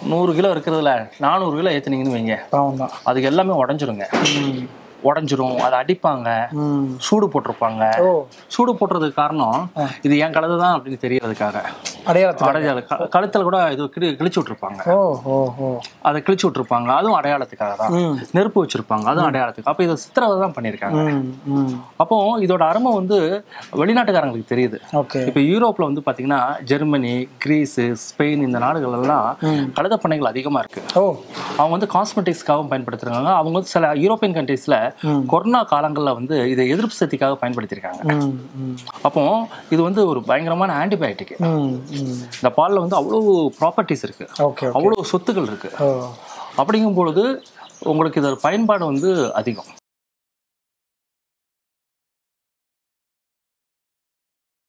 நூறு கிலோ இருக்கிறதுல நானூறு கிலோ ஏத்துனீங்கன்னு வைங்க பாவம் தான் அதுக்கு எல்லாமே உடஞ்சிருங்க ம் உடஞ்சிரும் அதை அடிப்பாங்க ம் சூடு போட்டிருப்பாங்க ஓ சூடு போட்டுறதுக்கு காரணம் இது என் கழுது தான் அப்படின்னு தெரியறதுக்காக அடையாளத்துக்கு அடையாள க- கழுத்துல கூட இது கிளி கிழிச்சு விட்டுருப்பாங்க ஓ ஓ ஓ அதை கிழிச்சு விட்டுருப்பாங்க அதுவும் அடையாளத்துக்காக தான் ம் நெருப்பு வச்சிருப்பாங்க அதுவும் அடையாளத்துக்கு அப்போ இதை சித்திரவதை தான் பண்ணியிருக்காங்க ம் ம் அப்போ இதோட அருமை வந்து வெளிநாட்டுக்காரங்களுக்கு தெரியுது ஓகே இப்போ யூரோப்ல வந்து பாத்தீங்கன்னா ஜெர்மனி கிரீஸ் ஸ்பெயின் இந்த நாடுகள் எல்லாம் கழுத பண்ணைகள் அதிகமா இருக்கு ஓ அவங்க வந்து காஸ்மெட்டிக்ஸ்க்காகவும் பயன்படுத்துறாங்க அவங்க வந்து சில யூரோப்பியன் கண்ட்ரீஸ்ல கொரோனா காலங்கள்ல வந்து இதை எதிர்ப்பு சக்திக்காக பயன்படுத்தியிருக்காங்க ம் ம் அப்போ இது வந்து ஒரு பயங்கரமான ஆன்டிபயோட்டிக் ம் ம் இந்த பால்ல வந்து அவ்வளோ ப்ராப்பர்ட்டிஸ் இருக்கு ஓகே அவ்வளோ சொத்துக்கள் இருக்கு ஓ அப்படிங்கும் பொழுது உங்களுக்கு இதோட பயன்பாடு வந்து அதிகம்